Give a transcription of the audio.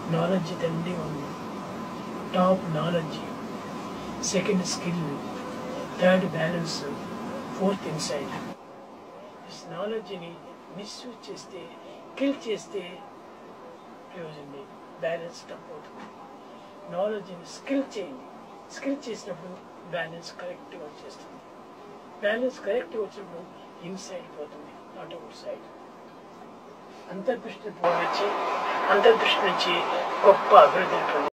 knowledge తండ్రి ఉంది top knowledge second skill third balance fourth insight నాలెడ్జ్ని మిస్యూజ్ చేస్తే కిల్ చేస్తే ప్రయోజనం లేదు బ్యాలెన్స్ తప్పవుతుంది నాలెడ్జ్ని స్కిల్ చేయండి స్కిల్ చేసినప్పుడు బ్యాలెన్స్ కరెక్ట్గా వచ్చేస్తుంది బ్యాలెన్స్ కరెక్ట్గా వచ్చినప్పుడు ఇన్సైడ్ పోతుంది నాట్ అవుట్ సైడ్ అంతర్దృష్టి నుంచి అంతర్దృష్టి నుంచి గొప్ప అభివృద్ధి ఉంటుంది